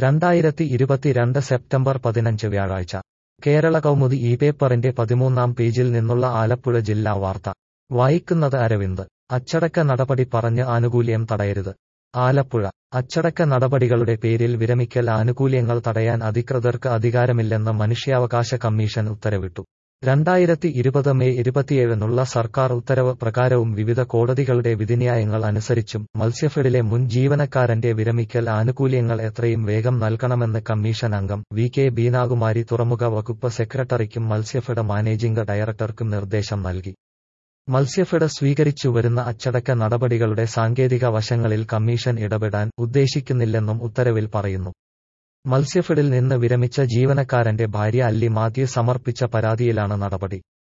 രണ്ടായിരത്തി ഇരുപത്തിരണ്ട് സെപ്റ്റംബർ പതിനഞ്ച് വ്യാഴാഴ്ച കേരള കൗമുദി ഈ പേപ്പറിന്റെ പതിമൂന്നാം പേജിൽ നിന്നുള്ള ആലപ്പുഴ ജില്ലാ വാർത്ത വായിക്കുന്നത് അരവിന്ദ് അച്ചടക്ക നടപടി പറഞ്ഞ് ആനുകൂല്യം തടയരുത് ആലപ്പുഴ അച്ചടക്ക നടപടികളുടെ പേരിൽ വിരമിക്കൽ ആനുകൂല്യങ്ങൾ തടയാൻ അധികൃതർക്ക് അധികാരമില്ലെന്ന് മനുഷ്യാവകാശ കമ്മീഷൻ ഉത്തരവിട്ടു രണ്ടായിരത്തി ഇരുപത് മെയ് ഇരുപത്തിയേഴിനുള്ള സർക്കാർ ഉത്തരവ് പ്രകാരവും വിവിധ കോടതികളുടെ വിധിന്യായങ്ങൾ അനുസരിച്ചും മത്സ്യഫെഡിലെ മുൻ ജീവനക്കാരന്റെ വിരമിക്കൽ ആനുകൂല്യങ്ങൾ എത്രയും വേഗം നൽകണമെന്ന് കമ്മീഷൻ അംഗം വി കെ ബീനാകുമാരി തുറമുഖ വകുപ്പ് സെക്രട്ടറിക്കും മത്സ്യഫെഡ് മാനേജിംഗ് ഡയറക്ടർക്കും നിർദ്ദേശം നൽകി മത്സ്യഫെഡ് സ്വീകരിച്ചു വരുന്ന അച്ചടക്ക നടപടികളുടെ സാങ്കേതിക വശങ്ങളിൽ കമ്മീഷൻ ഇടപെടാൻ ഉദ്ദേശിക്കുന്നില്ലെന്നും ഉത്തരവിൽ പറയുന്നു മത്സ്യഫെഡിൽ നിന്ന് വിരമിച്ച ജീവനക്കാരന്റെ ഭാര്യ അല്ലി മാത്യു സമർപ്പിച്ച പരാതിയിലാണ് നടപടി